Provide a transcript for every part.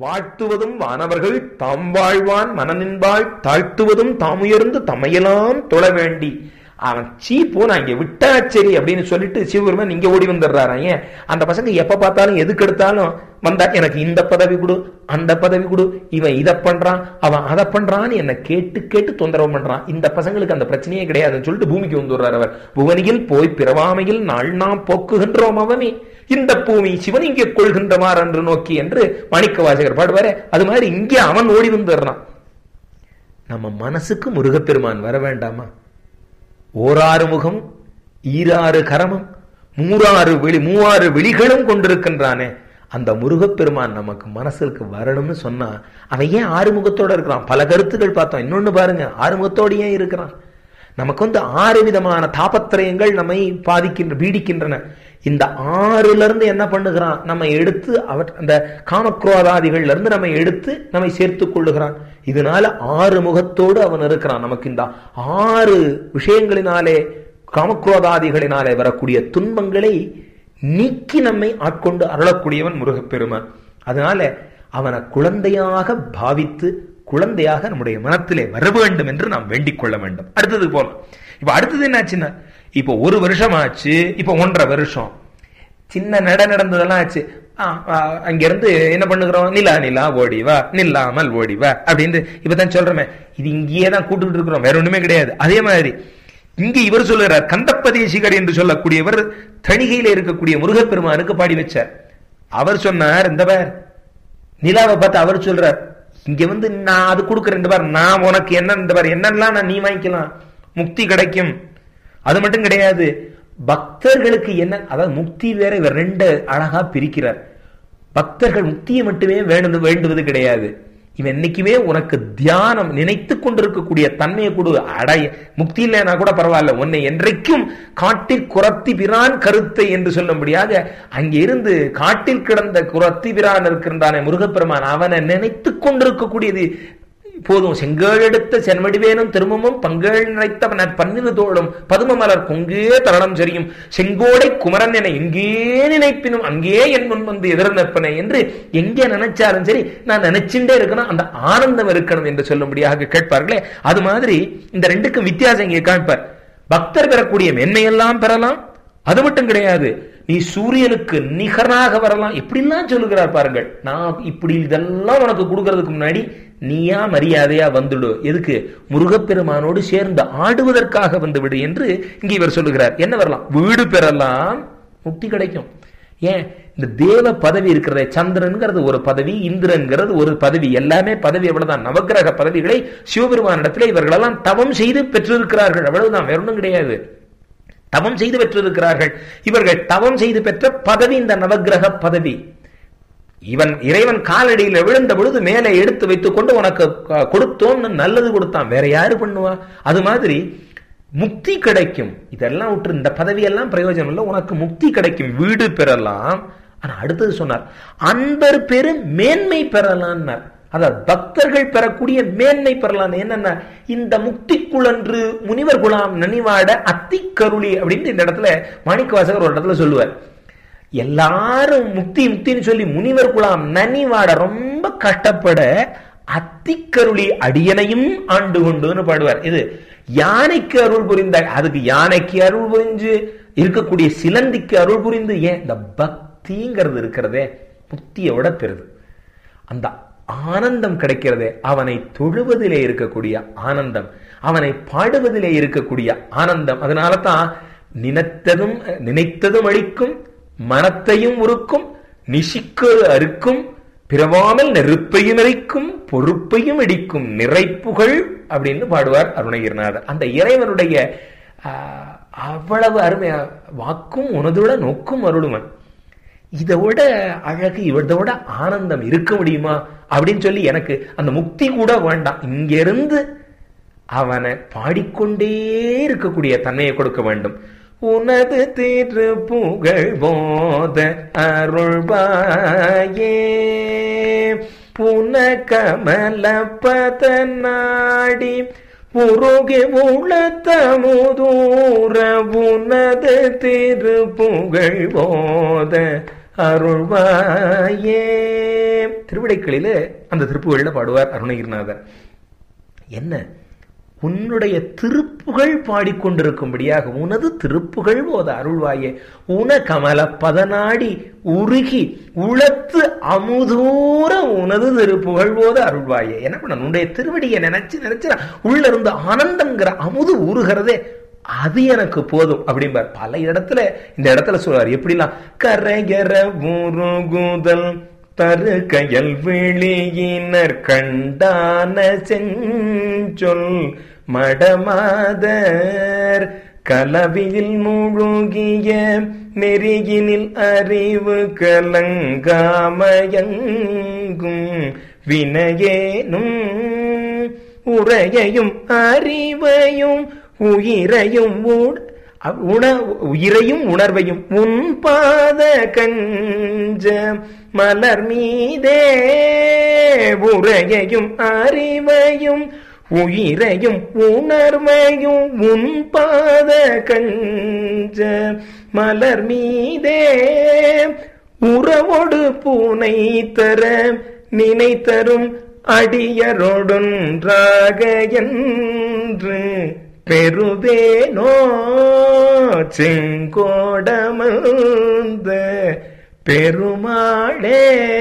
வாழ்த்துவதும் வானவர்கள் தாம் வாழ்வான் மனநின்பாள் தாழ்த்துவதும் தாமுயர்ந்து தமையெல்லாம் தொழ வேண்டி அவன் சீ போனா இங்க விட்டா சரி அப்படின்னு சொல்லிட்டு சிவபெருமான் இங்க ஓடி வந்துடுறாராம் ஏன் அந்த பசங்க எப்ப பார்த்தாலும் எதுக்கு எடுத்தாலும் வந்தா எனக்கு இந்த பதவி கொடு அந்த பதவி கொடு இவன் இதை பண்றான் அவன் அதை பண்றான்னு என்ன கேட்டு கேட்டு தொந்தரவு பண்றான் இந்த பசங்களுக்கு அந்த பிரச்சனையே கிடையாதுன்னு சொல்லிட்டு பூமிக்கு வந்துடுறார் அவர் புவனியில் போய் பிறவாமையில் நாள் நாம் போக்குகின்றோம் அவனே இந்த பூமி சிவன் இங்கே கொள்கின்றமார் என்று நோக்கி என்று மாணிக்க வாசகர் பாடுவாரு அது மாதிரி இங்கே அவன் ஓடி வந்துடுறான் நம்ம மனசுக்கு முருகப்பெருமான் வர வேண்டாமா ஓராறு முகம் ஈராறு கரமும் மூறாறு வெளி மூவாறு வெளிகளும் கொண்டிருக்கின்றானே அந்த முருகப்பெருமான் நமக்கு மனசுக்கு வரணும்னு சொன்னா அவன் ஏன் ஆறுமுகத்தோட இருக்கிறான் பல கருத்துக்கள் பார்த்தோம் இன்னொன்னு பாருங்க ஆறுமுகத்தோடு ஏன் இருக்கிறான் நமக்கு வந்து ஆறு விதமான தாபத்திரயங்கள் நம்மை பாதிக்கின்ற பீடிக்கின்றன இந்த ஆறுல இருந்து என்ன பண்ணுகிறான் நம்ம எடுத்து அவர் அந்த காமக்ரோதாதிகள்ல இருந்து நம்ம எடுத்து நம்மை சேர்த்து கொள்ளுகிறான் இதனால ஆறு முகத்தோடு அவன் இருக்கிறான் நமக்கு இந்த ஆறு விஷயங்களினாலே காமக்ரோதாதிகளினாலே வரக்கூடிய துன்பங்களை நீக்கி நம்மை ஆட்கொண்டு அருளக்கூடியவன் முருகப்பெருமான் அதனால அவனை குழந்தையாக பாவித்து குழந்தையாக நம்முடைய மனத்திலே வர வேண்டும் என்று நாம் வேண்டிக் கொள்ள வேண்டும் அடுத்தது போலாம் இப்ப அடுத்தது என்னாச்சுன்னா இப்போ ஒரு வருஷம் ஆச்சு இப்போ ஒன்றரை வருஷம் சின்ன நட நடந்ததெல்லாம் ஆச்சு அங்கிருந்து என்ன பண்ணுகிறோம் நிலா நிலா ஓடி வா நில்லாமல் ஓடி வா அப்படின்னு இப்பதான் சொல்றமே இது இங்கேயே தான் கூட்டுக்கிட்டு இருக்கிறோம் வேற ஒண்ணுமே கிடையாது அதே மாதிரி இங்க இவர் சொல்லுறார் கந்தப்பதேசிகர் என்று சொல்லக்கூடியவர் தணிகையில இருக்கக்கூடிய முருகப்பெருமானுக்கு பாடி வச்சார் அவர் சொன்னார் இந்த பேர் நிலாவை பார்த்து அவர் சொல்றார் இங்க வந்து நான் அது கொடுக்குறேன் இந்த பார் நான் உனக்கு என்ன இந்த பார் என்னெல்லாம் நான் நீ வாங்கிக்கலாம் முக்தி கிடைக்கும் அது மட்டும் கிடையாது பக்தர்களுக்கு என்ன அதாவது முக்தி வேற இவர் ரெண்டு அழகா பிரிக்கிறார் பக்தர்கள் முக்தியை மட்டுமே வேண்டும் வேண்டுவது கிடையாது இவன் என்னைக்குமே உனக்கு தியானம் நினைத்து கொண்டிருக்கக்கூடிய தன்மையை கொடு அடைய முக்தி இல்லைனா கூட பரவாயில்ல உன்னை என்றைக்கும் காட்டில் குரத்தி பிரான் கருத்தை என்று சொல்லும்படியாக அங்கே இருந்து காட்டில் கிடந்த குரத்தி பிரான் இருக்கின்றானே முருகப்பெருமான் அவனை நினைத்து கொண்டிருக்கக்கூடியது போதும் செங்கேள் எடுத்த சென்மடிவேனும் திரும்பமும் பங்கேள் நினைத்தவன் பன்னிரு தோளும் பதும மலர் கொங்கே தரணம் சரியும் செங்கோடை குமரன் என எங்கே நினைப்பினும் அங்கே என் முன் வந்து எதிர் நிற்பனை என்று எங்கே நினைச்சாலும் சரி நான் நினைச்சுட்டே இருக்கணும் அந்த ஆனந்தம் இருக்கணும் என்று சொல்லும்படியாக கேட்பார்களே அது மாதிரி இந்த ரெண்டுக்கும் வித்தியாசம் இங்கே காண்பார் பக்தர் பெறக்கூடிய மென்மையெல்லாம் பெறலாம் அது மட்டும் கிடையாது நீ சூரியனுக்கு நிகராக வரலாம் எப்படிலாம் சொல்லுகிறார் பாருங்கள் நான் இப்படி இதெல்லாம் உனக்கு கொடுக்கறதுக்கு முன்னாடி நீயா மரியாதையா வந்துடு எதுக்கு முருகப்பெருமானோடு சேர்ந்து ஆடுவதற்காக வந்து விடு என்று இங்கே இவர் சொல்லுகிறார் என்ன வரலாம் வீடு பெறலாம் முக்தி கிடைக்கும் ஏன் இந்த தேவ பதவி இருக்கிறதே சந்திரன்கிறது ஒரு பதவி இந்திரன்கிறது ஒரு பதவி எல்லாமே பதவி எவ்வளவுதான் நவகிரக பதவிகளை சிவபெருமானிடத்தில் இவர்களெல்லாம் தவம் செய்து பெற்றிருக்கிறார்கள் அவ்வளவுதான் வேற ஒன்றும் கிடையாது தவம் செய்து பெற்றிருக்கிறார்கள் இவர்கள் தவம் செய்து பெற்ற பதவி இந்த நவகிரக பதவி இவன் இறைவன் காலடியில் விழுந்த பொழுது மேலே எடுத்து வைத்துக் கொண்டு உனக்கு கொடுத்தோம்னு நல்லது கொடுத்தான் வேற யாரு பண்ணுவா அது மாதிரி முக்தி கிடைக்கும் இதெல்லாம் விட்டு இந்த பதவியெல்லாம் பிரயோஜனம் இல்லை உனக்கு முக்தி கிடைக்கும் வீடு பெறலாம் ஆனா அடுத்தது சொன்னார் அன்பர் பெரு மேன்மை பெறலான்னார் அதாவது பக்தர்கள் பெறக்கூடிய மேன்மை பெறலாம் என்னன்னா இந்த முக்திக்குழன்று முனிவர் குலாம் நனிவாட அத்திக்கருளி அப்படின்னு இந்த இடத்துல மாணிக்க வாசகர் ஒரு இடத்துல சொல்லுவார் எல்லாரும் முக்தி முக்தின்னு சொல்லி முனிவர் குலாம் நனிவாட ரொம்ப கஷ்டப்பட அத்திக்கருளி அடியனையும் ஆண்டு கொண்டுன்னு பாடுவார் இது யானைக்கு அருள் புரிந்த அதுக்கு யானைக்கு அருள் புரிஞ்சு இருக்கக்கூடிய சிலந்திக்கு அருள் புரிந்து ஏன் இந்த பக்திங்கிறது இருக்கிறதே முக்தியை விட பெறுது அந்த ஆனந்தம் கிடைக்கிறதே அவனை தொழுவதிலே இருக்கக்கூடிய ஆனந்தம் அவனை பாடுவதிலே இருக்கக்கூடிய ஆனந்தம் அதனால தான் நினைத்ததும் நினைத்ததும் அழிக்கும் மனத்தையும் உருக்கும் நிசிக்கு அறுக்கும் பிறவாமல் நெருப்பையும் எரிக்கும் பொறுப்பையும் இடிக்கும் நிறைப்புகள் அப்படின்னு பாடுவார் அருணகிரிநாதர் அந்த இறைவனுடைய அவ்வளவு அருமையா வாக்கும் உனதோட நோக்கும் அருளுவன் இதை விட அழகு இதை விட ஆனந்தம் இருக்க முடியுமா அப்படின்னு சொல்லி எனக்கு அந்த முக்தி கூட வேண்டாம் இங்கிருந்து அவனை பாடிக்கொண்டே இருக்கக்கூடிய தன்மையை கொடுக்க வேண்டும் உனது திரு புகழ் போத அருள்பாயே புன கமல பத நாடி உருகி உளத்தமுதூர உனது திரு புகழ் போத அருள்வாயே திருவிடைக்களிலே அந்த திருப்புகள்ல பாடுவார் அருணகிரிநாதர் என்ன உன்னுடைய திருப்புகழ் பாடிக்கொண்டிருக்கும்படியாக உனது திருப்புகழ் போத அருள்வாயே உன கமல பதநாடி உருகி உளத்து அமுதூர உனது திருப்புகழ் போத அருள்வாயே என்ன பண்ண உன்னுடைய திருவடியை நினைச்சு நினைச்சு உள்ள இருந்து ஆனந்தங்கிற அமுது உருகிறதே அது எனக்கு போதும் அப்படிம்பார் பல இடத்துல இந்த இடத்துல சொல்றார் எப்படிலாம் கரையற முருகுதல் தரு கயல் வெளியினர் கண்டான செஞ்சொல் மடமாதர் கலவியில் முழுகிய நெறியினில் அறிவு கலங்காமயங்கும் வினையேனும் உரையையும் அறிவையும் உயிரையும் உண உயிரையும் உணர்வையும் உன் பாத கஞ்ச மலர் மீதே உரையையும் அறிவையும் உயிரையும் உணர்வையும் உன் பாத கஞ்ச மலர் மீதே உறவோடு பூனை தர நினைத்தரும் அடியரோடொன்றாக என்று பெருவேனோ செங்கோடமந்த பெருமாளே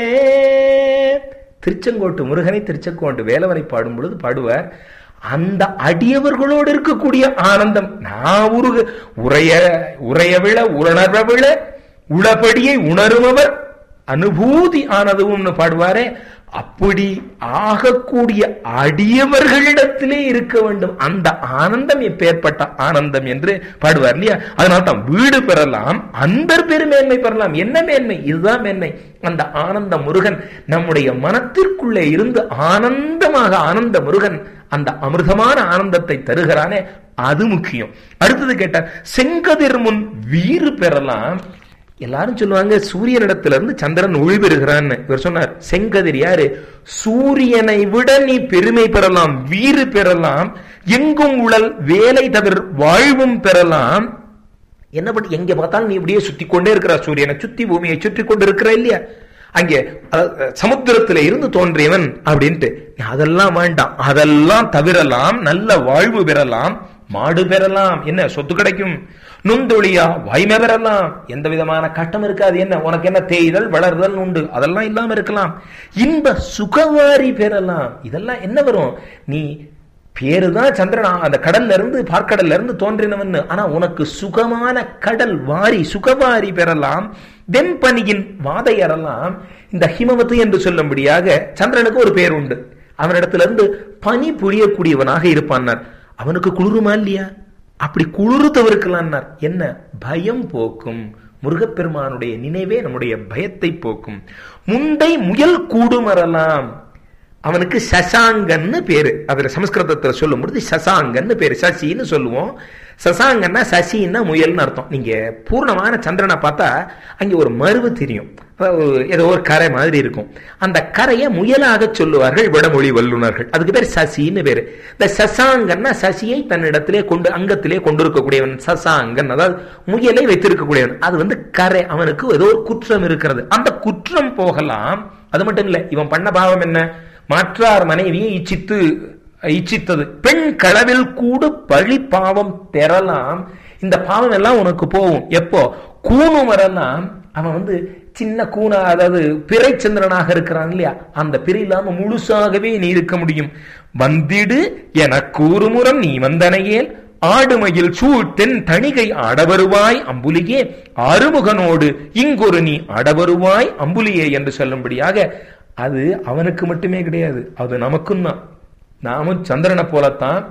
திருச்செங்கோட்டு முருகனை திருச்செங்கோட்டு வேலவனை பாடும் பொழுது பாடுவார் அந்த அடியவர்களோடு இருக்கக்கூடிய ஆனந்தம் நான் உருக உரைய உரைய விழ உணர்வ விழ உளபடியை உணருபவர் அனுபூதி ஆனதும்னு பாடுவாரே அப்படி ஆகக்கூடிய அடியவர்களிடத்திலே இருக்க வேண்டும் அந்த ஆனந்தம் எப்பேற்பட்ட ஆனந்தம் என்று பாடுவார் இல்லையா அதனால தான் வீடு பெறலாம் அன்பர் பெருமேன்மை பெறலாம் என்ன மேன்மை இதுதான் மேன்மை அந்த ஆனந்த முருகன் நம்முடைய மனத்திற்குள்ளே இருந்து ஆனந்தமாக ஆனந்த முருகன் அந்த அமிர்தமான ஆனந்தத்தை தருகிறானே அது முக்கியம் அடுத்தது கேட்டார் செங்கதிர் முன் வீறு பெறலாம் எல்லாரும் சொல்லுவாங்க சூரியனிடத்துல இருந்து சந்திரன் ஒளி பெறுகிறான்னு இவர் சொன்னார் செங்கதிர் யாரு சூரியனை விட நீ பெருமை பெறலாம் வீறு பெறலாம் எங்கும் உழல் வேலை தவிர வாழ்வும் பெறலாம் என்ன பண்ணி எங்க பார்த்தாலும் நீ இப்படியே சுத்தி கொண்டே இருக்கிற சூரியனை சுத்தி பூமியை சுற்றி கொண்டு இருக்கிற இல்லையா அங்கே சமுத்திரத்துல இருந்து தோன்றியவன் அப்படின்ட்டு அதெல்லாம் வேண்டாம் அதெல்லாம் தவிரலாம் நல்ல வாழ்வு பெறலாம் மாடு பெறலாம் என்ன சொத்து கிடைக்கும் நுந்தொழியா வாய்மை பெறலாம் எந்த விதமான கட்டம் இருக்காது என்ன உனக்கு என்ன தேய்தல் வளர்தல் உண்டு அதெல்லாம் இல்லாம இருக்கலாம் இன்ப சுகவாரி பெறலாம் இதெல்லாம் என்ன வரும் நீ பேருதான் சந்திரன் அந்த கடல்ல இருந்து பார்க்கடல்ல இருந்து தோன்றினவன் ஆனா உனக்கு சுகமான கடல் வாரி சுகவாரி பெறலாம் வெண்பனியின் வாதை அறலாம் இந்த ஹிமவத்து என்று சொல்லும்படியாக சந்திரனுக்கு ஒரு பேர் உண்டு அவனிடத்துல இருந்து பனி புரியக்கூடியவனாக இருப்பான்னார் அவனுக்கு குளிருமா இல்லையா அப்படி குளிரு தவிர்க்கலான்னார் என்ன பயம் போக்கும் முருகப்பெருமானுடைய நினைவே நம்முடைய பயத்தை போக்கும் முண்டை முயல் கூடுமரலாம் அவனுக்கு சசாங்கன்னு பேரு அதுல சமஸ்கிருதத்துல சொல்லும் பொழுது சசாங்கன்னு பேரு சசின்னு சொல்லுவோம் சசாங்கன்னா சசின்னா முயல்னு அர்த்தம் நீங்க பூர்ணமான சந்திரனை பார்த்தா அங்க ஒரு மருவு தெரியும் ஏதோ ஒரு கரை மாதிரி இருக்கும் அந்த கரையை முயலாக சொல்லுவார்கள் வடமொழி வல்லுநர்கள் அதுக்கு பேர் சசின்னு பேரு இந்த சசாங்கன்னா சசியை தன்னிடத்திலே கொண்டு அங்கத்திலே கொண்டிருக்கக்கூடியவன் சசாங்கன் அதாவது முயலை வைத்திருக்கக்கூடியவன் அது வந்து கரை அவனுக்கு ஏதோ ஒரு குற்றம் இருக்கிறது அந்த குற்றம் போகலாம் அது மட்டும் இல்லை இவன் பண்ண பாவம் என்ன மாற்றார் மனைவியை இச்சித்து இச்சித்தது பெண் களவில் கூடு பழி பாவம் பெறலாம் இந்த பாவம் எல்லாம் உனக்கு போகும் எப்போ கூணு வரலாம் அவன் வந்து சின்ன கூணா அதாவது பிறை சந்திரனாக இருக்கிறான் இல்லையா அந்த பிறை இல்லாம முழுசாகவே நீ இருக்க முடியும் வந்திடு என கூறுமுறம் நீ வந்தனையேல் ஆடுமையில் சூழ் தென் தணிகை ஆடவருவாய் அம்புலியே ஆறுமுகனோடு இங்கொரு நீ ஆடவருவாய் அம்புலியே என்று சொல்லும்படியாக அது அவனுக்கு மட்டுமே கிடையாது அது நமக்கும் தான் நாமும் சந்திரனை போலத்தான்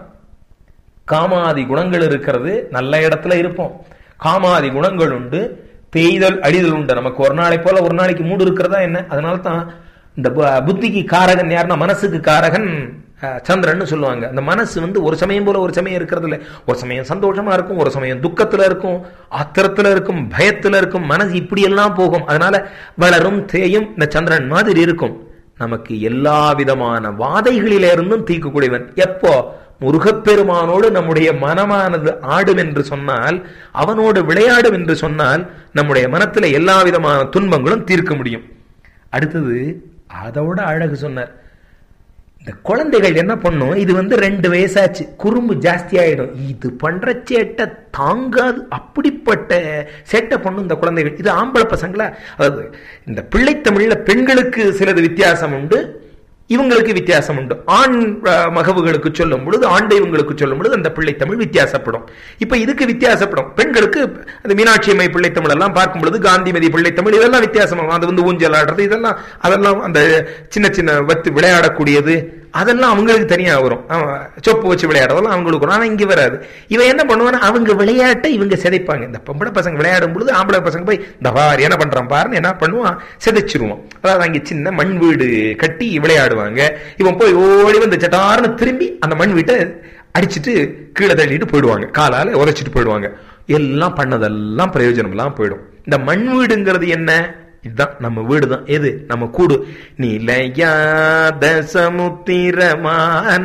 காமாதி குணங்கள் இருக்கிறது நல்ல இடத்துல இருப்போம் காமாதி குணங்கள் உண்டு தேய்தல் அடிதல் உண்டு நமக்கு ஒரு நாளை போல ஒரு நாளைக்கு மூடு இருக்கிறதா என்ன அதனால தான் இந்த புத்திக்கு காரகன் யாருன்னா மனசுக்கு காரகன் சந்திரன் சொல்லுவாங்க அந்த மனசு வந்து ஒரு சமயம் போல ஒரு சமயம் இருக்கிறது இல்லை ஒரு சமயம் சந்தோஷமா இருக்கும் ஒரு சமயம் துக்கத்துல இருக்கும் ஆத்திரத்துல இருக்கும் பயத்துல இருக்கும் மனசு இப்படி எல்லாம் போகும் அதனால வளரும் தேயும் இந்த சந்திரன் மாதிரி இருக்கும் நமக்கு எல்லா விதமான வாதைகளில இருந்தும் தீர்க்கக்கூடியவன் எப்போ முருகப்பெருமானோடு நம்முடைய மனமானது ஆடும் என்று சொன்னால் அவனோடு விளையாடும் என்று சொன்னால் நம்முடைய மனத்துல எல்லா விதமான துன்பங்களும் தீர்க்க முடியும் அடுத்தது அதோட அழகு சொன்னார் இந்த குழந்தைகள் என்ன பண்ணும் இது வந்து ரெண்டு வயசாச்சு குறும்பு ஜாஸ்தி ஆயிடும் இது பண்ற சேட்டை தாங்காது அப்படிப்பட்ட சேட்டை பண்ணும் இந்த குழந்தைகள் இது ஆம்பளை பசங்களா அதாவது இந்த பிள்ளைத்தமிழ்ல பெண்களுக்கு சிலது வித்தியாசம் உண்டு இவங்களுக்கு வித்தியாசம் உண்டு ஆண் அஹ், மகவுகளுக்கு சொல்லும் பொழுது ஆண் தெய்வங்களுக்கு சொல்லும் பொழுது அந்த பிள்ளைத்தமிழ் வித்தியாசப்படும் இப்ப இதுக்கு வித்தியாசப்படும் பெண்களுக்கு அந்த மீனாட்சி அம்மை பிள்ளைத்தமிழ் எல்லாம் பார்க்கும் பொழுது காந்திமதி பிள்ளைத்தமிழ் இதெல்லாம் வித்தியாசமாகும் அது வந்து ஊஞ்சல் ஆடுறது இதெல்லாம் அதெல்லாம் அந்த சின்ன சின்ன வத்து விளையாடக்கூடியது அதெல்லாம் அவங்களுக்கு தனியா வரும் அவன் சொப்பு வச்சு விளையாடுறதெல்லாம் அவங்களுக்கு வரும் ஆனா இங்க வராது இவன் என்ன பண்ணுவானா அவங்க விளையாட்டை இவங்க சிதைப்பாங்க இந்த பொம்பளை பசங்க விளையாடும் பொழுது ஆம்பளை பசங்க போய் இந்த பார் என்ன பண்றான் பாருன்னு என்ன பண்ணுவான் சிதைச்சிருவான் அதாவது அங்க சின்ன மண் வீடு கட்டி விளையாடுவாங்க இவன் போய் ஓடி வந்து சட்டார்னு திரும்பி அந்த மண் வீட்டை அடிச்சிட்டு கீழே தள்ளிட்டு போயிடுவாங்க காலால உரைச்சிட்டு போயிடுவாங்க எல்லாம் பண்ணதெல்லாம் பிரயோஜனம் எல்லாம் போயிடும் இந்த மண் வீடுங்கிறது என்ன இதுதான் நம்ம வீடு தான் எது நம்ம கூடு நிலையாத சமுத்திரமான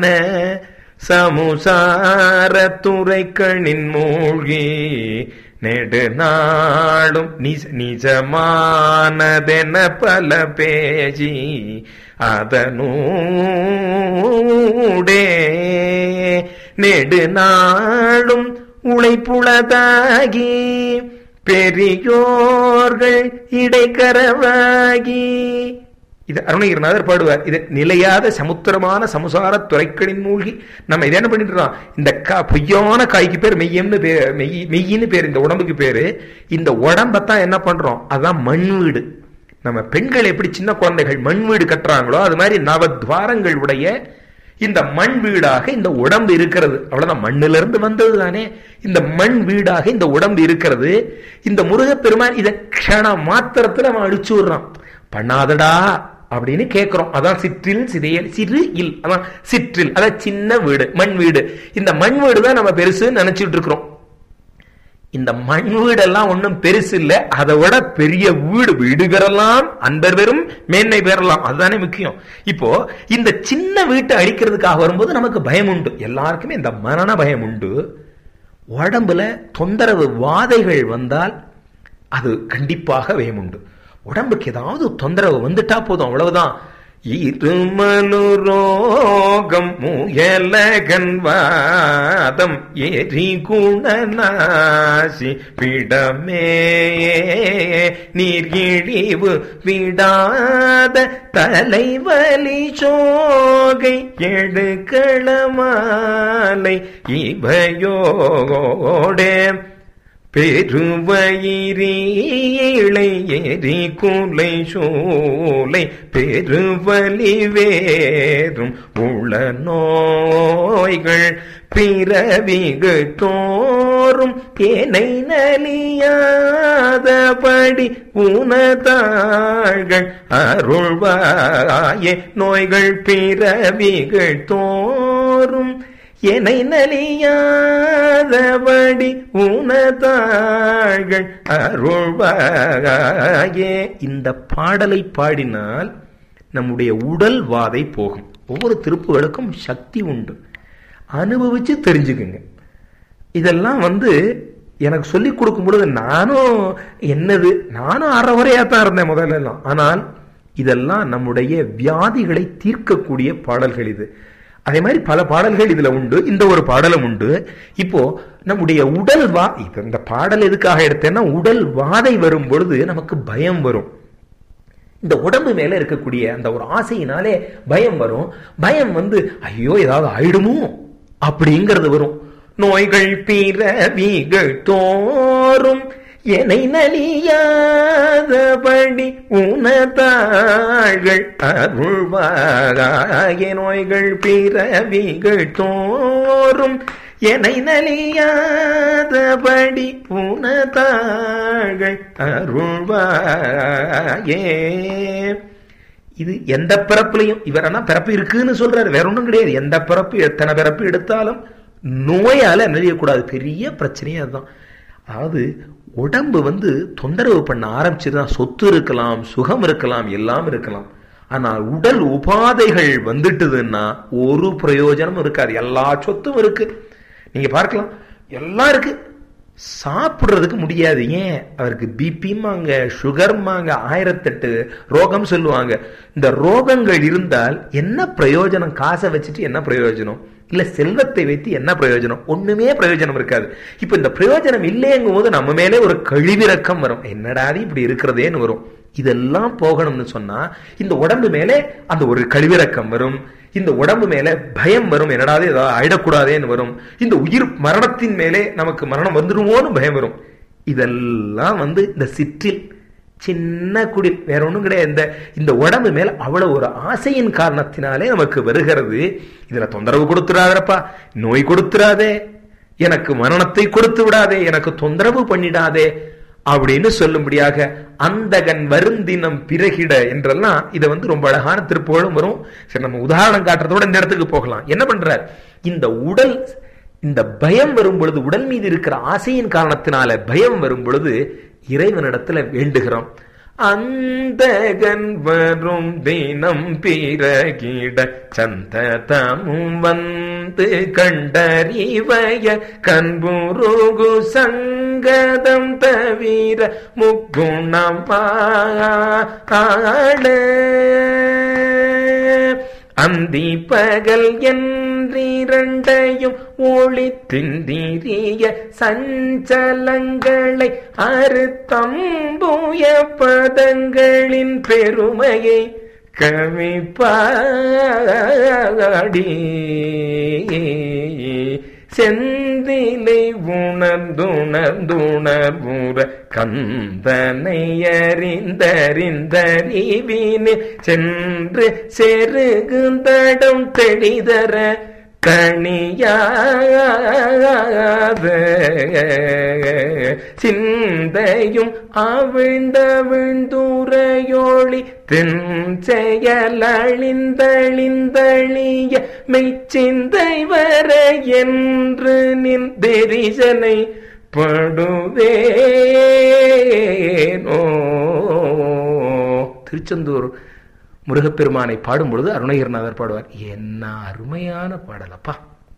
சமுசார துறைக்கணின் மூழ்கி நெடு நாளும் நிஜ நிஜமானதென பல பேசி அதனூடே நெடு நாளும் உழைப்புளதாகி பெரியோர்கள் இடைக்கரவாகி இது அருணகிரிநாதர் பாடுவார் இது நிலையாத சமுத்திரமான சமுசார துறைக்களின் மூழ்கி நம்ம இதை என்ன பண்ணிட்டு இருக்கோம் இந்த கா பொய்யான காய்க்கு பேர் மெய்யம்னு பேர் மெய் மெய்யின்னு பேர் இந்த உடம்புக்கு பேரு இந்த உடம்பத்தான் என்ன பண்றோம் அதான் மண் வீடு நம்ம பெண்கள் எப்படி சின்ன குழந்தைகள் மண் வீடு கட்டுறாங்களோ அது மாதிரி நவத்வாரங்கள் உடைய இந்த மண் வீடாக இந்த உடம்பு இருக்கிறது அவ்வளவுதான் மண்ணிலிருந்து இருந்து வந்தது தானே இந்த மண் வீடாக இந்த உடம்பு இருக்கிறது இந்த முருகப்பெருமான் இதை க்ஷண மாத்திரத்துல அவன் அடிச்சு விடுறான் பண்ணாதடா அப்படின்னு கேட்கிறோம் அதான் சிற்றில் சிதையல் சிறு இல் அதான் சிற்றில் அதான் சின்ன வீடு மண் வீடு இந்த மண் வீடு தான் நம்ம பெருசுன்னு நினைச்சிட்டு இருக்கிறோம் இந்த மண் வீடெல்லாம் ஒண்ணும் பெருசு இல்ல அதை விட பெரிய வீடு வீடு பெறலாம் அன்பர் பெறும் மேன்மை பெறலாம் அதுதானே முக்கியம் இப்போ இந்த சின்ன வீட்டை அழிக்கிறதுக்காக வரும்போது நமக்கு பயம் உண்டு எல்லாருக்குமே இந்த மரண பயம் உண்டு உடம்புல தொந்தரவு வாதைகள் வந்தால் அது கண்டிப்பாக பயம் உண்டு உடம்புக்கு ஏதாவது தொந்தரவு வந்துட்டா போதும் அவ்வளவுதான் இருமலுரோகம் முயலகன்வாதம் எரி குணநாசி பிடமே நீர்கிழிவு விடாத தலைவலி சோகை எடுக்களமாலை இவையோடே பெருவயிரீளை எரி குலை சூளை பெருவலி வேறும் உள நோய்கள் பிறவிகள் தோறும் ஏனை நலியாதபடி உனதாள்கள் அருள்வாயே நோய்கள் பிறவிகள் தோறும் என்னை நலியாதபடி உனதாள்கள் அருள்வாயே இந்த பாடலை பாடினால் நம்முடைய உடல் வாதை போகும் ஒவ்வொரு திருப்புகளுக்கும் சக்தி உண்டு அனுபவிச்சு தெரிஞ்சுக்குங்க இதெல்லாம் வந்து எனக்கு சொல்லி கொடுக்கும் பொழுது நானும் என்னது நானும் அறவரையா தான் இருந்தேன் முதல்ல எல்லாம் ஆனால் இதெல்லாம் நம்முடைய வியாதிகளை தீர்க்கக்கூடிய பாடல்கள் இது அதே மாதிரி பல பாடல்கள் இதுல உண்டு இந்த ஒரு பாடலும் உண்டு இப்போ நம்முடைய உடல் வா இப்ப இந்த பாடல் எதுக்காக எடுத்தேன்னா உடல் வாதை வரும் பொழுது நமக்கு பயம் வரும் இந்த உடம்பு மேல இருக்கக்கூடிய அந்த ஒரு ஆசையினாலே பயம் வரும் பயம் வந்து ஐயோ ஏதாவது ஆயிடுமோ அப்படிங்கிறது வரும் நோய்கள் பிறவிகள் தோறும் என்னை நலியாதபடி உனதாள்கள் அருள்வாராய நோய்கள் பிறவிகள் தோறும் என்னை நலியாதபடி உனதாள்கள் அருள்வாயே இது எந்த பிறப்புலையும் இவர் ஆனா பிறப்பு இருக்குன்னு சொல்றாரு வேற ஒன்றும் கிடையாது எந்த பிறப்பு எத்தனை பிறப்பு எடுத்தாலும் நோயால நலியக்கூடாது பெரிய பிரச்சனையே அதுதான் அதாவது உடம்பு வந்து தொந்தரவு பண்ண ஆரம்பிச்சுதான் சொத்து இருக்கலாம் சுகம் இருக்கலாம் எல்லாம் இருக்கலாம் ஆனால் உடல் உபாதைகள் வந்துட்டுதுன்னா ஒரு பிரயோஜனம் இருக்காது எல்லா சொத்தும் இருக்கு நீங்க பார்க்கலாம் எல்லாம் இருக்கு சாப்பிடுறதுக்கு முடியாது ஏன் அவருக்கு பிபிமாங்க சுகர்மாங்க ஆயிரத்தெட்டு ரோகம் சொல்லுவாங்க இந்த ரோகங்கள் இருந்தால் என்ன பிரயோஜனம் காசை வச்சுட்டு என்ன பிரயோஜனம் இல்ல செல்வத்தை வைத்து என்ன பிரயோஜனம் ஒண்ணுமே பிரயோஜனம் இருக்காது இப்ப இந்த பிரயோஜனம் இல்லைங்கும் போது நம்ம மேலே ஒரு கழிவிறக்கம் வரும் என்னடாது இப்படி இருக்கிறதேன்னு வரும் இதெல்லாம் போகணும்னு சொன்னா இந்த உடம்பு மேலே அந்த ஒரு கழிவிறக்கம் வரும் இந்த உடம்பு மேல பயம் வரும் என்னடாது ஏதாவது ஆயிடக்கூடாதேன்னு வரும் இந்த உயிர் மரணத்தின் மேலே நமக்கு மரணம் வந்துருமோன்னு பயம் வரும் இதெல்லாம் வந்து இந்த சிற்றில் சின்ன குடில் வேற ஒண்ணும் கிடையாது இந்த இந்த உடம்பு மேல அவ்வளவு ஒரு ஆசையின் காரணத்தினாலே நமக்கு வருகிறது இதுல தொந்தரவு கொடுத்துடாதப்பா நோய் கொடுத்துடாதே எனக்கு மரணத்தை கொடுத்து விடாதே எனக்கு தொந்தரவு பண்ணிடாதே அப்படின்னு சொல்லும்படியாக அந்தகன் வருந்தினம் பிறகிட என்றெல்லாம் இதை வந்து ரொம்ப அழகான திருப்புகழும் வரும் சரி நம்ம உதாரணம் காட்டுறதோட இந்த இடத்துக்கு போகலாம் என்ன பண்றார் இந்த உடல் இந்த பயம் வரும் பொழுது உடல் மீது இருக்கிற ஆசையின் காரணத்தினால பயம் வரும் பொழுது இறைவனிடத்துல வேண்டுகிறோம் அந்தகன் வரும் தினம் பிறகிட சந்ததமும் வந்து கண்டறிவய கண்புருகு சங்கதம் தவிர முக்குணமாட அந்தி பகல் என்றிரண்டையும் ஒளி திந்திரிய சஞ்சலங்களை அறுத்தம்புய பதங்களின் பெருமையை கவிப்பாடி செந்திலை உணர்ந்துணர்ந்துணர்வுற கந்தனை அறிந்தறிந்தறிவினு சென்று செருகுந்தடம் தெளிதர கணியாத சிந்தையும் அவிழ்ந்தவிழ்ந்துரையோளி தென் செயலழிந்தழிந்தழிய மெய்ச்சிந்தை வர என்று நின் தெரிசனை படுவேனோ திருச்செந்தூர் முருகப்பெருமானை பாடும் பொழுது அருணகிரிநாதர் பாடுவார் என்ன அருமையான பாடலப்பா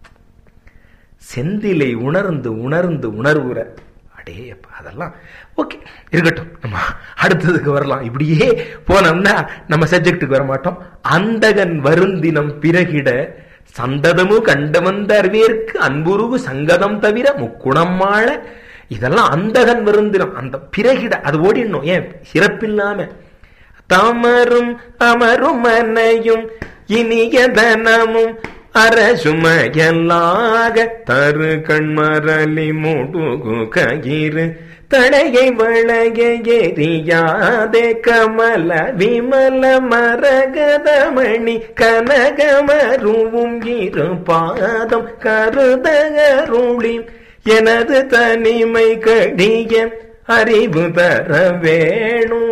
செந்திலை உணர்ந்து உணர்ந்து உணர்வுற அடேப்பா அதெல்லாம் ஓகே இருக்கட்டும் நம்ம அடுத்ததுக்கு வரலாம் இப்படியே போனோம்னா நம்ம சப்ஜெக்டுக்கு வர மாட்டோம் அந்தகன் வருந்தினம் பிறகிட சந்ததமு கண்டவந்த அறிவியற்கு அன்புருகு சங்கதம் தவிர முக்குணம் மாள இதெல்லாம் அந்தகன் வருந்தினம் அந்த பிறகிட அது ஓடிடணும் ஏன் சிறப்பில்லாம தமரும் அமரும் மனையும் இனியதனமும் அரசுமையல்லாக தரு கண்மரலி முடுகு கயிறு தடையை வளைய எரியாதே கமல விமல மரகதமணி கனகமருவும் இரு பாதம் கருதகருளி எனது தனிமை கடிய அறிவு தர வேணும்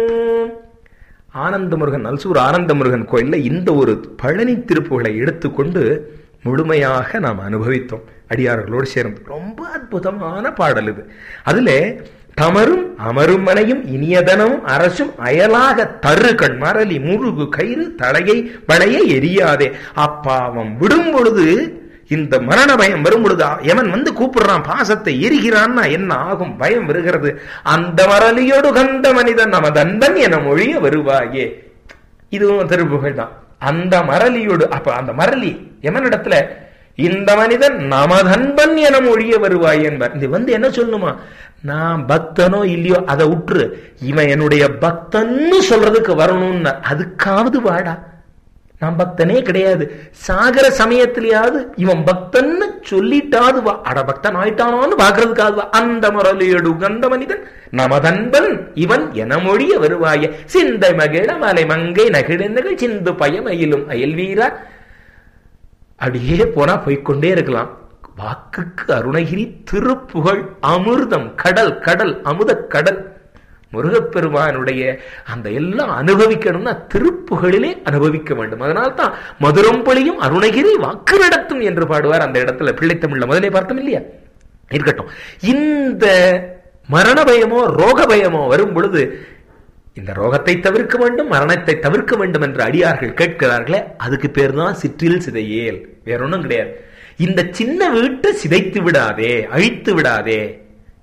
ஆனந்த முருகன் நல்சூர் ஆனந்த முருகன் கோயில்ல இந்த ஒரு பழனி திருப்புகளை எடுத்துக்கொண்டு முழுமையாக நாம் அனுபவித்தோம் அடியார்களோடு சேர்ந்து ரொம்ப அற்புதமான பாடல் இது அதுல தமரும் அமரும் மனையும் இனியதனமும் அரசும் அயலாக தரு கண் மரலி முருகு கயிறு தலையை வளைய எரியாதே அப்பாவம் விடும் பொழுது இந்த மரண பயம் வரும் பொழுது எவன் வந்து கூப்பிடுறான் பாசத்தை எரிகிறான்னா என்ன ஆகும் பயம் வருகிறது அந்த மரலியோடு கந்த மனிதன் நமதன்பன் என மொழிய வருவாயே இதுவும் திருப்புகழ் தான் அந்த மரலியோடு அப்ப அந்த மரலி எவனிடத்துல இந்த மனிதன் நமதன்பன் என மொழிய வருவாய் என்பார் இது வந்து என்ன சொல்லணுமா நான் பக்தனோ இல்லையோ அதை விட்டுரு இவன் என்னுடைய பக்தன்னு சொல்றதுக்கு வரணும்னு அதுக்காவது வாடா நான் பக்தனே கிடையாது சாகர சமயத்திலேயாவது இவன் பக்தன்னு சொல்லிட்டாது வா அட பக்தன் ஆயிட்டானோன்னு பாக்குறதுக்காது வா அந்த முரளியடு உகந்த மனிதன் நமதன்பன் இவன் என மொழிய வருவாய சிந்தை மகிழ மலை மங்கை நகிழந்தகள் சிந்து பயமயிலும் அயல் வீரா அப்படியே போனா போய்கொண்டே இருக்கலாம் வாக்குக்கு அருணகிரி திருப்புகழ் அமிர்தம் கடல் கடல் அமுத கடல் முருகப்பெருமானுடைய அந்த எல்லாம் அனுபவிக்கணும்னா திருப்புகளிலே அனுபவிக்க வேண்டும் அதனால தான் மதுரம் பொழியும் அருணகிரி வாக்கு நடத்தும் என்று பாடுவார் அந்த இடத்துல பிள்ளைத்தமிழ்ல முதலே பார்த்தோம் இல்லையா இருக்கட்டும் இந்த மரண பயமோ ரோக பயமோ வரும் பொழுது இந்த ரோகத்தை தவிர்க்க வேண்டும் மரணத்தை தவிர்க்க வேண்டும் என்று அடியார்கள் கேட்கிறார்களே அதுக்கு பேர் தான் சிற்றில் சிதையேல் வேற ஒன்றும் கிடையாது இந்த சின்ன வீட்டை சிதைத்து விடாதே அழித்து விடாதே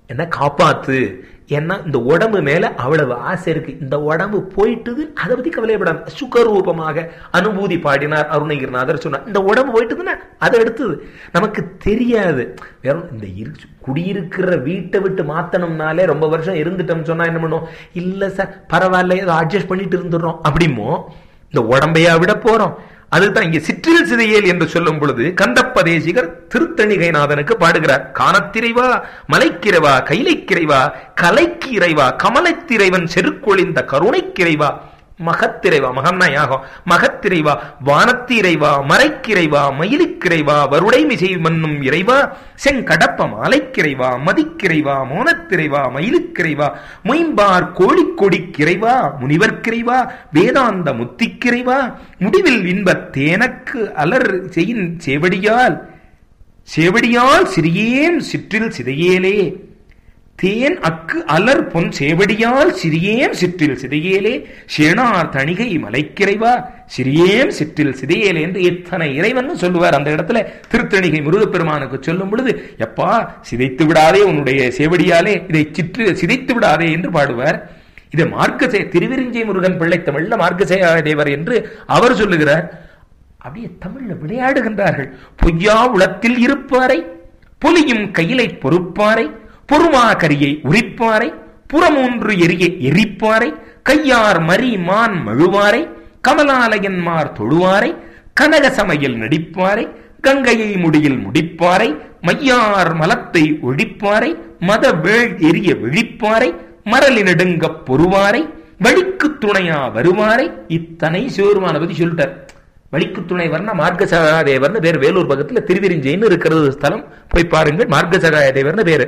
என்ன காப்பாத்து ஏன்னா இந்த உடம்பு மேல அவ்வளவு ஆசை இருக்கு இந்த உடம்பு போயிட்டுது அதை பத்தி கவலைப்படாம சுகரூபமாக அனுபூதி பாடினார் அருணகிரிநாதர் சொன்னார் இந்த உடம்பு போயிட்டுதுன்னா அதை எடுத்தது நமக்கு தெரியாது வெறும் இந்த இரு- குடியிருக்கிற வீட்டை விட்டு மாத்தணும்னாலே ரொம்ப வருஷம் இருந்துட்டோம் சொன்னா என்ன பண்ணுவோம் இல்ல சார் பரவாயில்ல ஏதோ அட்ஜஸ்ட் பண்ணிட்டு இருந்துடுறோம் அப்படிமோ இந்த உடம்பையா விட போறோம் அதுதான் இங்க சிற்றில் சிதையேல் என்று சொல்லும் பொழுது கந்தப்பதேசிகர் திருத்தணிகைநாதனுக்கு பாடுகிறார் காணத்திரைவா மலைக்கிறைவா கைலைக்கிறைவா கலைக்கு இறைவா கமலத்திரைவன் செருக்கொழிந்த கருணைக்கிறைவா மகத்திரைவா மகம்னா யாகம் மகத்திரைவா வானத்திரைவா மறைக்கிறைவா மயிலுக்கிறைவா வருடை மிசை மன்னும் இறைவா செங்கடப்ப மாலைக்கிறைவா மதிக்கிறைவா மோனத்திரைவா மயிலுக்கிறைவா மொயம்பார் கோழிக்கொடிக்கிறைவா முனிவர்க்கிறைவா வேதாந்த முத்திக்கிறைவா முடிவில் இன்பத் தேனக்கு அலர் செய்யின் சேவடியால் சேவடியால் சிறியேன் சிற்றில் சிதையேலே தேன் அக்கு அலர் பொன் சேவடியால் சிறியேன் சிற்றில் சிதையேலே சேனார் தணிகை மலைக்கிறைவா சிறியேன் சிற்றில் சிதையேலே என்று எத்தனை இறைவன் சொல்லுவார் அந்த இடத்துல திருத்தணிகை முருகப்பெருமானுக்கு சொல்லும் பொழுது எப்பா சிதைத்து விடாதே உன்னுடைய சேவடியாலே இதை சிற்று சிதைத்து விடாதே என்று பாடுவார் இது மார்க்கசே திருவிரிஞ்சை முருகன் பிள்ளை தமிழ்ல மார்க்கசேய தேவர் என்று அவர் சொல்லுகிறார் அப்படியே தமிழ்ல விளையாடுகின்றார்கள் பொய்யா உளத்தில் இருப்பாரை புலியும் கையிலை பொறுப்பாரை பொறுமா கரியை உரிப்பாரை புறமூன்று எரிய எரிப்பாரை கையார் மரி மான் மழுவாரை கமலாலயன்மார் தொழுவாரை கனக சமையல் நடிப்பாரை கங்கையை முடியில் முடிப்பாரை மையார் மலத்தை ஒழிப்பாரை மத வேள் எரிய விழிப்பாரை மரலி நெடுங்கப் பொறுவாரை வழிக்கு துணையா வருவாரை இத்தனை சிவருமான பத்தி சொல்லிட்டார் வழிக்கு துணை வர்ண மார்க்க சகாதேவர்னு பேர் வேலூர் பக்கத்துல திருவிரிஞ்சைன்னு இருக்கிறது ஸ்தலம் போய் பாருங்க மார்க்க சகாதேவர்னு பேரு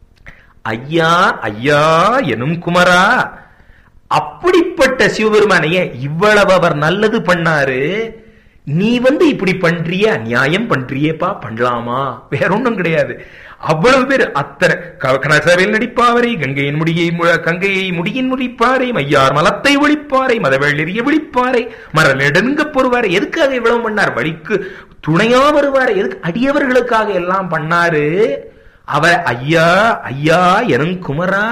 ஐயா ஐயா எனும் குமரா அப்படிப்பட்ட சிவபெருமானையே இவ்வளவு அவர் நல்லது பண்ணாரு நீ வந்து இப்படி பண்றிய நியாயம் பண்றியேப்பா பண்ணலாமா வேற ஒண்ணும் கிடையாது அவ்வளவு பேர் அத்தனை க- கனசவில் நடிப்பாவரை கங்கையின் முடியை மு- கங்கையை முடியின் முடிப்பாரை மையார் மலத்தை ஒழிப்பாரை மதவெள்ளெறிய விழிப்பாரை மரல் நெடுங்க பொறுவாரை எதுக்காக இவ்வளவு பண்ணார் வழிக்கு துணையா வருவாரை எதுக்கு அடியவர்களுக்காக எல்லாம் பண்ணாரு அவர் ஐயா ஐயா எனும் குமரா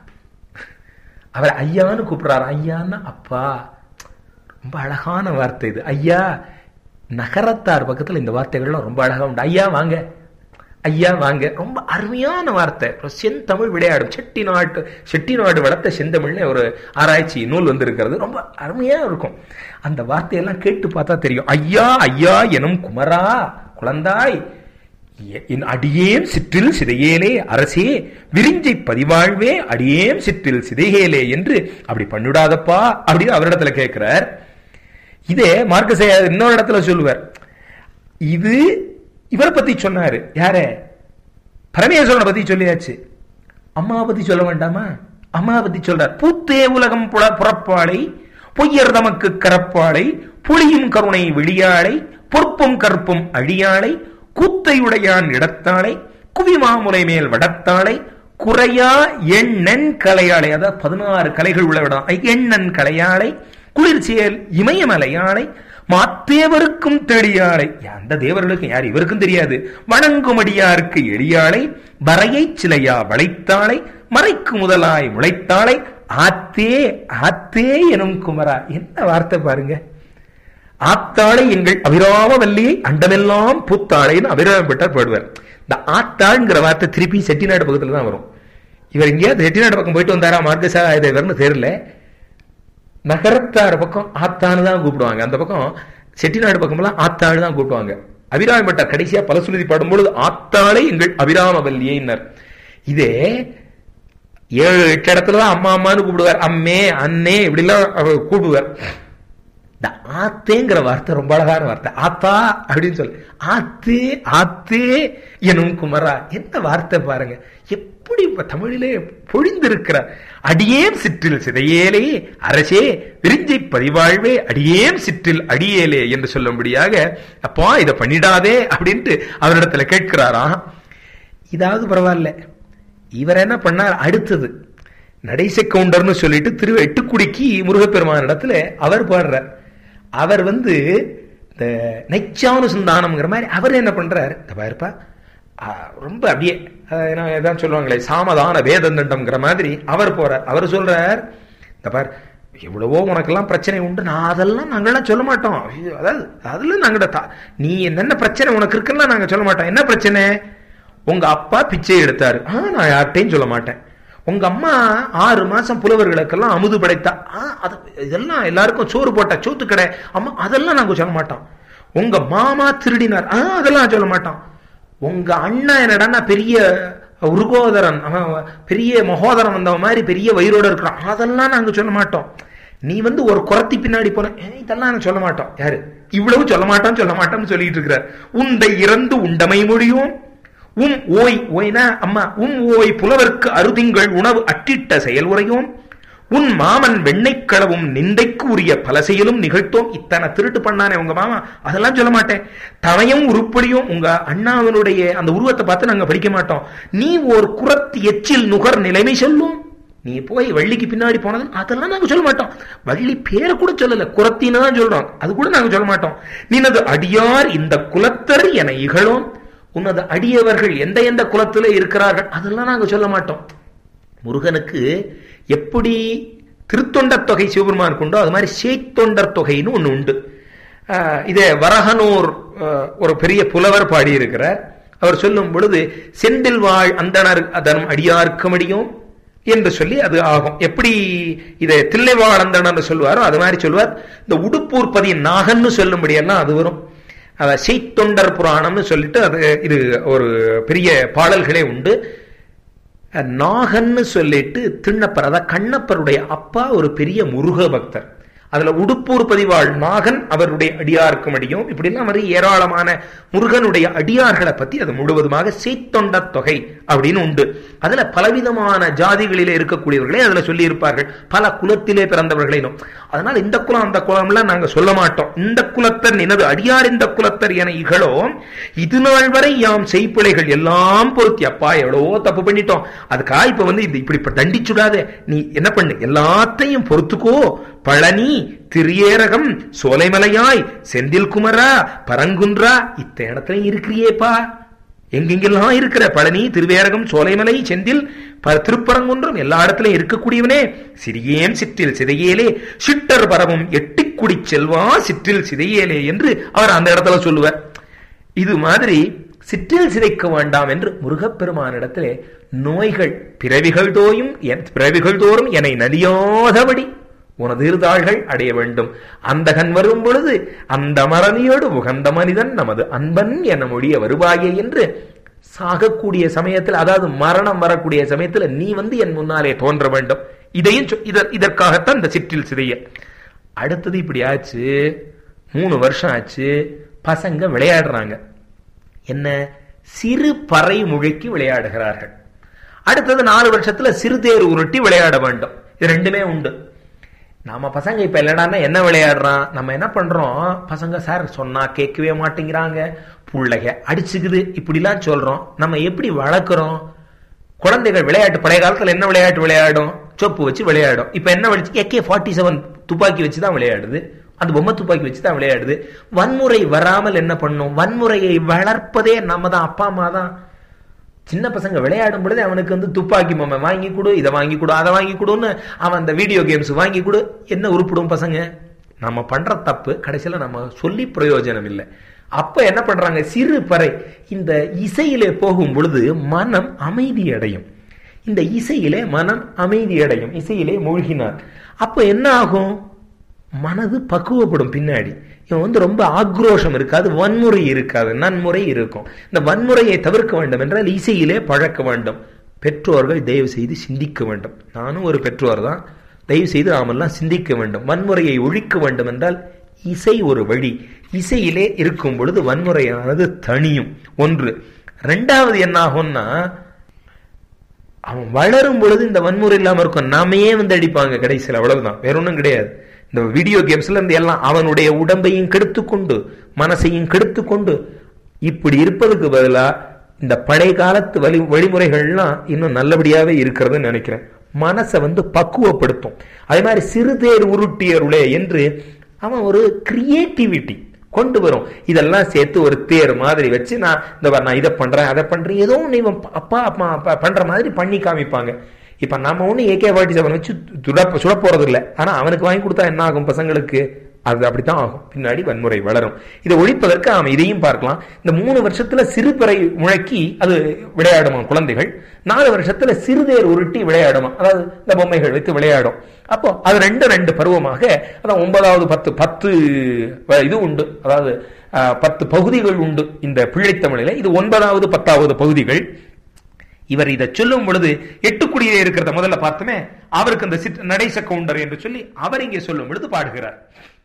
அவர் ஐயான்னு கூப்பிடுறாரு ஐயான்னா அப்பா ரொம்ப அழகான வார்த்தை இது ஐயா நகரத்தார் பக்கத்துல இந்த வார்த்தைகள்லாம் ரொம்ப அழகா உண்டு ஐயா வாங்க ஐயா வாங்க ரொம்ப அருமையான வார்த்தை ஒரு செந்தமிழ் விளையாடும் செட்டிநாட்டு செட்டிநாடு வளர்த்த செந்தமிழ்னு ஒரு ஆராய்ச்சி நூல் வந்திருக்கிறது ரொம்ப அருமையா இருக்கும் அந்த வார்த்தையெல்லாம் கேட்டு பார்த்தா தெரியும் ஐயா ஐயா எனும் குமரா குழந்தாய் எ- என் அடியேன் சிற்றில் சிதையேலே அரசே விரிஞ்சை பதிவாழ்வே அடியேன் சிற்றில் சிதையேலே என்று அப்படி பண்ணிடாதப்பா அப்படின்னு அவரிடத்துல கேட்கிறார் இதே மார்க்கசேய இன்னொரு இடத்துல சொல்லுவார் இது இவரை பத்தி சொன்னாரு யார பரமேஸ்வரனை பத்தி சொல்லியாச்சு அம்மாவை பத்தி சொல்ல வேண்டாமா அம்மாவை பத்தி சொல்றார் பூத்தே உலகம் புல- புறப்பாளை பொய்யர் தமக்கு கரப்பாளை புலியும் கருணை வெளியாளை பொறுப்பும் கற்பும் அழியாளை கூத்தையுடையான் இடத்தாளை குவிமாமுலை மேல் வடத்தாளை குறையா எண்ணென் கலையாளை அதாவது பதினாறு கலைகள் உள்ள விடம் எண்ணென் கலையாளை குளிர்ச்சியல் இமயமலையாளை மாத்தேவருக்கும் தெளியாளை அந்த தேவர்களுக்கு யார் இவருக்கும் தெரியாது வணங்குமடியாருக்கு எளியாளை வரையை சிலையா வளைத்தாளை மறைக்கு முதலாய் முளைத்தாளை ஆத்தே ஆத்தே எனும் குமரா என்ன வார்த்தை பாருங்க ஆத்தாளை எங்கள் அபிராம வல்லியை அண்டமெல்லாம் பூத்தாளைன்னு அபிராமப்பட்டார் பாடுவார் இந்த ஆத்தாள்ங்கிற வார்த்தை திருப்பி செட்டிநாடு பக்கத்துல தான் வரும் இவர் எங்கேயாவது செட்டிநாடு பக்கம் போயிட்டு வந்தாரா மார்க்கசா தேவர்னு தெரியல நகரத்தார் பக்கம் ஆத்தான்னு தான் கூப்பிடுவாங்க அந்த பக்கம் செட்டிநாடு பக்கமெல்லாம் ஆத்தாள் தான் கூப்பிடுவாங்க அபிராம பட்டார் கடைசியா பலசுருதி பாடும்பொழுது ஆத்தாளை எங்கள் அபிராம வல்லியினர் இதே ஏழு எட்டு இடத்துல தான் அம்மா அம்மான்னு கூப்பிடுவார் அம்மே அண்ணே இப்படிலாம் அவர் கூப்பிடுவார் இந்த ஆத்தேங்கிற வார்த்தை ரொம்ப அழகான வார்த்தை ஆத்தா அப்படின்னு சொல்லு ஆத்தே ஆத்தே எனும் குமரா என்ன வார்த்தை பாருங்க எப்படி இப்ப தமிழிலே பொழிந்திருக்கிறார் அடியேம் சிற்றில் சிதையேலே அரசே விரிஞ்சை பதிவாழ்வே அடியேம் சிற்றில் அடியேலே என்று சொல்லும்படியாக அப்பா இதை பண்ணிடாதே அப்படின்ட்டு அவரிடத்துல கேட்கிறாராம் இதாவது பரவாயில்ல இவர் என்ன பண்ணார் அடுத்தது நடைசை கவுண்டர்னு சொல்லிட்டு திரு எட்டுக்குடிக்கு முருகப்பெருமான இடத்துல அவர் பாடுறார் அவர் வந்து இந்த நெச்சானு சுந்தானம்ங்கிற மாதிரி அவர் என்ன பண்றார் இந்த பாருப்பா ரொம்ப அப்படியே எதான் சொல்லுவாங்களே சாமதான வேதந்தண்டம்ங்கிற மாதிரி அவர் போறார் அவர் சொல்றார் இந்த பார் எவ்வளவோ உனக்கெல்லாம் பிரச்சனை உண்டு நான் அதெல்லாம் நாங்கெல்லாம் சொல்ல மாட்டோம் அதாவது அதுல நாங்க நீ என்னென்ன பிரச்சனை உனக்கு இருக்குன்னா நாங்க சொல்ல மாட்டோம் என்ன பிரச்சனை உங்க அப்பா பிச்சை எடுத்தாரு ஆ நான் யார்கிட்டையும் சொல்ல மாட்டேன் உங்க அம்மா ஆறு மாசம் புலவர்களுக்கெல்லாம் அமுது படைத்தா அது இதெல்லாம் எல்லாருக்கும் சோறு போட்டா சோத்து கடை அம்மா அதெல்லாம் நாங்க சொல்ல மாட்டோம் உங்க மாமா திருடினார் ஆ அதெல்லாம் சொல்ல மாட்டோம் உங்க அண்ணா என்னடா பெரிய உருகோதரன் பெரிய மகோதரன் வந்தவ மாதிரி பெரிய வயிறோட இருக்கிறான் அதெல்லாம் நாங்க சொல்ல மாட்டோம் நீ வந்து ஒரு குரத்தி பின்னாடி போன இதெல்லாம் நான் சொல்ல மாட்டோம் யாரு இவ்வளவு சொல்ல மாட்டோம் சொல்ல மாட்டோம்னு சொல்லிட்டு இருக்கிறார் உண்டை இறந்து உண்டமை முடியும் உம் ஓய் ஓய்னா அம்மா உம் ஓய் புலவர்க்கு அருதிங்கள் உணவு அட்டிட்ட செயல் உரையோம் உன் மாமன் வெண்ணைக்களவும் நிந்தைக்கு உரிய பல செயலும் நிகழ்த்தோம் இத்தனை திருட்டு பண்ணானே உங்க மாமா அதெல்லாம் சொல்ல மாட்டேன் தமையும் உருப்படியும் உங்க அண்ணாவினுடைய அந்த உருவத்தை பார்த்து நாங்க படிக்க மாட்டோம் நீ ஒரு குரத்து எச்சில் நுகர் நிலைமை சொல்லும் நீ போய் வள்ளிக்கு பின்னாடி போனது அதெல்லாம் நாங்க சொல்ல மாட்டோம் வள்ளி பேரை கூட சொல்லல குரத்தின்னு தான் சொல்றோம் அது கூட நாங்க சொல்ல மாட்டோம் நீனது அடியார் இந்த குலத்தர் என இகழும் உன்னது அடியவர்கள் எந்த எந்த குலத்துல இருக்கிறார்கள் அதெல்லாம் நாங்க சொல்ல மாட்டோம் முருகனுக்கு எப்படி திருத்தொண்டர் தொகை சிவபெருமான் உண்டோ அது மாதிரி சேத்தொண்டர் தொகைன்னு ஒண்ணு உண்டு இதே வரகனூர் ஒரு பெரிய புலவர் பாடி இருக்கிறார் அவர் சொல்லும் பொழுது செந்தில் வாழ் அந்தனர் அதன் அடியார்க்குமடியும் என்று சொல்லி அது ஆகும் எப்படி இதை தில்லைவாழ் அந்தனர் சொல்லுவாரோ அது மாதிரி சொல்லுவார் இந்த உடுப்பூர்பதி நாகன்னு சொல்லும்படியெல்லாம் அது வரும் செய்தொண்டர் புராணம்னு சொல்லிட்டு அது இது ஒரு பெரிய பாடல்களே உண்டு நாகன்னு சொல்லிட்டு திண்ணப்பர் அதாவது கண்ணப்பருடைய அப்பா ஒரு பெரிய முருக பக்தர் அதுல உடுப்பூர் பதிவாள் நாகன் அவருடைய அடியாருக்கும் அடியும் இப்படிலாம் மாதிரி ஏராளமான முருகனுடைய அடியார்களை பத்தி அது முழுவதுமாக சேத்தொண்ட தொகை அப்படின்னு உண்டு அதுல பலவிதமான ஜாதிகளிலே இருக்கக்கூடியவர்களே அதுல சொல்லி இருப்பார்கள் பல குலத்திலே பிறந்தவர்களேனும் அதனால இந்த குலம் அந்த குலம்லாம் நாங்க சொல்ல மாட்டோம் இந்த குலத்தர் நினது அடியார் இந்த குலத்தர் என இகழோ இது நாள் வரை யாம் செய்பிழைகள் எல்லாம் பொருத்தி அப்பா எவ்வளவோ தப்பு பண்ணிட்டோம் அதுக்காக இப்ப வந்து இது இப்படி தண்டிச்சுடாத நீ என்ன பண்ணு எல்லாத்தையும் பொறுத்துக்கோ பழனி திரியேரகம் சோலைமலையாய் செந்தில் குமரா பரங்குன்றா இத்த இடத்துல இருக்கிறியேப்பா எங்கெங்கெல்லாம் இருக்கிற பழனி திருவேரகம் சோலைமலை செந்தில் திருப்பரங்குன்றம் எல்லா இடத்துலயும் இருக்கக்கூடியவனே சிறியேம் சிற்றில் சிதையேலே சிட்டர் பரவும் எட்டிக்குடி செல்வா சிற்றில் சிதையேலே என்று அவர் அந்த இடத்துல சொல்லுவார் இது மாதிரி சிற்றில் சிதைக்க வேண்டாம் என்று முருகப்பெருமானிடத்திலே நோய்கள் பிறவிகள் தோயும் பிறவிகள் தோறும் என்னை நலியாதபடி உனது இருதாள்கள் அடைய வேண்டும் அந்த கண் வரும் பொழுது அந்த மரணியோடு உகந்த மனிதன் நமது அன்பன் என மொழிய வருவாயே என்று சாகக்கூடிய சமயத்தில் அதாவது மரணம் வரக்கூடிய சமயத்தில் நீ வந்து என் முன்னாலே தோன்ற வேண்டும் இதையும் இதற்காகத்தான் இந்த சிற்றில் சிதைய அடுத்தது இப்படி ஆச்சு மூணு வருஷம் ஆச்சு பசங்க விளையாடுறாங்க என்ன சிறு பறை முழுக்கி விளையாடுகிறார்கள் அடுத்தது நாலு வருஷத்துல சிறுதேர் உருட்டி விளையாட வேண்டும் இது ரெண்டுமே உண்டு நாம பசங்க இப்ப இல்லடான்னா என்ன விளையாடுறான் நம்ம என்ன பண்றோம் பசங்க சார் சொன்னா கேட்கவே மாட்டேங்கிறாங்க புள்ளைக அடிச்சுக்குது இப்படிலாம் சொல்றோம் நம்ம எப்படி வளர்க்குறோம் குழந்தைகள் விளையாட்டு பழைய காலத்துல என்ன விளையாட்டு விளையாடும் சொப்பு வச்சு விளையாடும் இப்ப என்ன வச்சு ஏகே ஃபார்ட்டி செவன் துப்பாக்கி வச்சு தான் விளையாடுது அந்த பொம்மை துப்பாக்கி வச்சு தான் விளையாடுது வன்முறை வராமல் என்ன பண்ணும் வன்முறையை வளர்ப்பதே நம்ம தான் அப்பா அம்மா தான் சின்ன பசங்க விளையாடும் பொழுது அவனுக்கு வந்து துப்பாக்கி பொம்மை வாங்கி கொடு இதை வாங்கி கொடு அதை வாங்கி கொடுன்னு அவன் அந்த வீடியோ கேம்ஸ் வாங்கி கொடு என்ன உருப்பிடும் பசங்க நம்ம பண்ற தப்பு கடைசியில நம்ம சொல்லி பிரயோஜனம் இல்லை அப்ப என்ன பண்றாங்க சிறு பறை இந்த இசையிலே போகும் பொழுது மனம் அமைதி அடையும் இந்த இசையிலே மனம் அமைதி அடையும் இசையிலே மூழ்கினார் அப்ப என்ன ஆகும் மனது பக்குவப்படும் பின்னாடி இவன் வந்து ரொம்ப ஆக்ரோஷம் இருக்காது வன்முறை இருக்காது நன்முறை இருக்கும் இந்த வன்முறையை தவிர்க்க வேண்டும் என்றால் இசையிலே பழக்க வேண்டும் பெற்றோர்கள் தயவு செய்து சிந்திக்க வேண்டும் நானும் ஒரு பெற்றோர் தான் தயவு செய்து நாமெல்லாம் சிந்திக்க வேண்டும் வன்முறையை ஒழிக்க வேண்டும் என்றால் இசை ஒரு வழி இசையிலே இருக்கும் பொழுது வன்முறையானது தனியும் ஒன்று ரெண்டாவது என்ன ஆகும்னா அவன் வளரும் பொழுது இந்த வன்முறை இல்லாம இருக்கும் நாமையே வந்து அடிப்பாங்க கடைசியில் அவ்வளவுதான் வேற ஒன்றும் கிடையாது இந்த வீடியோ கேம்ஸ்ல இருந்து எல்லாம் அவனுடைய உடம்பையும் கெடுத்து கொண்டு மனசையும் கெடுத்து கொண்டு இப்படி இருப்பதுக்கு பதிலா இந்த பழைய காலத்து வழி வழிமுறைகள்லாம் இன்னும் நல்லபடியாவே இருக்கிறதுன்னு நினைக்கிறேன் மனசை வந்து பக்குவப்படுத்தும் அதே மாதிரி சிறுதேர் உருட்டியருளே என்று அவன் ஒரு கிரியேட்டிவிட்டி கொண்டு வரும் இதெல்லாம் சேர்த்து ஒரு தேர் மாதிரி வச்சு நான் இந்த பாரு, நான் இதை பண்றேன் அதை பண்றேன் ஏதோ ஒன்று இவன் ப- அப்பா அம்மா அப்பா பண்ற மாதிரி பண்ணி காமிப்பாங்க இப்ப நம்ம ஒண்ணு ஏகே ஃபார்ட்டி செவன் வச்சு சுட சுட போறது இல்லை ஆனா அவனுக்கு வாங்கி கொடுத்தா என்ன ஆகும் பசங்களுக்கு அது அப்படித்தான் ஆகும் பின்னாடி வன்முறை வளரும் இதை ஒழிப்பதற்கு அவன் இதையும் பார்க்கலாம் இந்த மூணு வருஷத்துல சிறுபிறை முழக்கி அது விளையாடுமா குழந்தைகள் நாலு வருஷத்துல சிறுதேர் உருட்டி விளையாடுமா அதாவது இந்த பொம்மைகள் வைத்து விளையாடும் அப்போ அது ரெண்டு ரெண்டு பருவமாக அதான் ஒன்பதாவது பத்து பத்து வ- இது உண்டு அதாவது அஹ், பத்து பகுதிகள் உண்டு இந்த பிள்ளைத்தமிழில இது ஒன்பதாவது பத்தாவது பகுதிகள் இவர் இதை சொல்லும் பொழுது எட்டுக்குடியே இருக்கிறத முதல்ல பார்த்தோமே அவருக்கு அந்த சிட் நடேச கவுண்டர் என்று சொல்லி அவர் இங்கே சொல்லும் பொழுது பாடுகிறார்